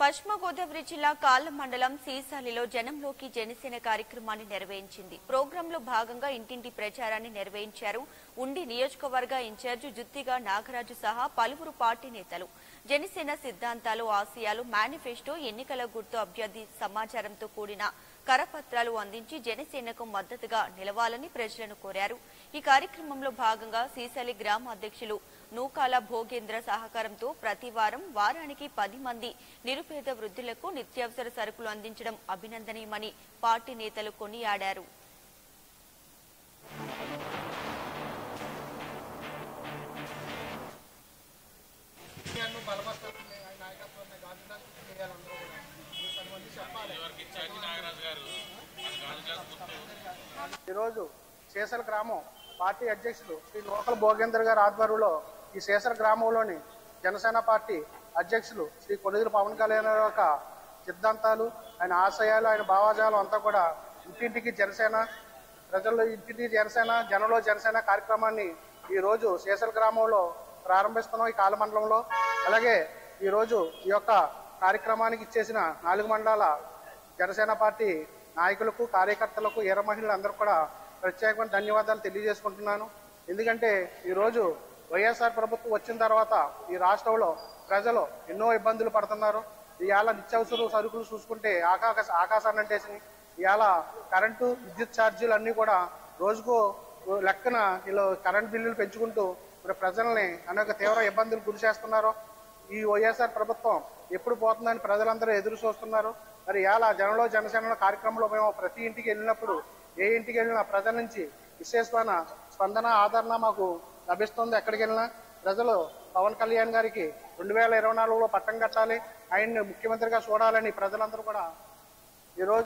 పశ్చిమ గోదావరి జిల్లా కాళ్ళ మండలం సీసాలిలో జనంలోకి జనసేన కార్యక్రమాన్ని నిర్వహించింది ప్రోగ్రాంలో భాగంగా ఇంటింటి ప్రచారాన్ని నిర్వహించారు ఉండి నియోజకవర్గ ఇన్ఛార్జి జుత్తిగా నాగరాజు సహా పలువురు పార్టీ నేతలు జనసేన సిద్ధాంతాలు ఆశయాలు మేనిఫెస్టో ఎన్నికల గుర్తు అభ్యర్థి సమాచారంతో కూడిన కరపత్రాలు అందించి జనసేనకు మద్దతుగా నిలవాలని ప్రజలను కోరారు ఈ కార్యక్రమంలో భాగంగా సీసలి గ్రామ అధ్యక్షులు నూకాల భోగేంద్ర సహకారంతో ప్రతి వారం వారానికి పది మంది నిరుపేద వృద్ధులకు నిత్యావసర సరుకులు అందించడం అభినందనీయమని పార్టీ నేతలు కొనియాడారు నన్ను బలపరుస్తుంది ఆయన నాయకత్వాన్ని గాంధీదాస్ చేయాలి అందరూ కూడా ఈ పది మంది చెప్పాలి ఈరోజు శేషల గ్రామం పార్టీ అధ్యక్షుడు శ్రీ లోకల్ భోగేందర్ గారి ఆధ్వర్యంలో ఈ శేషల గ్రామంలోని జనసేన పార్టీ అధ్యక్షులు శ్రీ కొనిదిరి పవన్ కళ్యాణ్ గారి యొక్క సిద్ధాంతాలు ఆయన ఆశయాలు ఆయన భావాజాలం అంతా కూడా ఇంటింటికి జనసేన ప్రజల్లో ఇంటింటి జనసేన జనంలో జనసేన కార్యక్రమాన్ని ఈ రోజు శేషల గ్రామంలో ప్రారంభిస్తున్నాం ఈ కాలమండలంలో అలాగే ఈ రోజు ఈ యొక్క కార్యక్రమానికి ఇచ్చేసిన నాలుగు మండలాల జనసేన పార్టీ నాయకులకు కార్యకర్తలకు ఎర్ర మహిళలందరూ కూడా ప్రత్యేకమైన ధన్యవాదాలు తెలియజేసుకుంటున్నాను ఎందుకంటే ఈరోజు వైఎస్ఆర్ ప్రభుత్వం వచ్చిన తర్వాత ఈ రాష్ట్రంలో ప్రజలు ఎన్నో ఇబ్బందులు పడుతున్నారు ఇవాళ నిత్యావసర సరుకులు చూసుకుంటే ఆకాశ ఆకాశాన్ని అంటేసి ఇవాళ కరెంటు విద్యుత్ ఛార్జీలు అన్నీ కూడా రోజుకు లెక్కన వీళ్ళు కరెంట్ బిల్లులు పెంచుకుంటూ మరి ప్రజల్ని అనేక తీవ్ర ఇబ్బందులు గురి చేస్తున్నారు ఈ వైఎస్ఆర్ ప్రభుత్వం ఎప్పుడు పోతుందని ప్రజలందరూ ఎదురు చూస్తున్నారు మరి ఇలా జనంలో జనసేన కార్యక్రమంలో మేము ప్రతి ఇంటికి వెళ్ళినప్పుడు ఏ ఇంటికి వెళ్ళినా ప్రజల నుంచి విశేషమైన స్పందన ఆదరణ మాకు లభిస్తుంది ఎక్కడికి వెళ్ళినా ప్రజలు పవన్ కళ్యాణ్ గారికి రెండు వేల ఇరవై నాలుగులో పట్టం కట్టాలి ఆయన్ని ముఖ్యమంత్రిగా చూడాలని ప్రజలందరూ కూడా ఈరోజు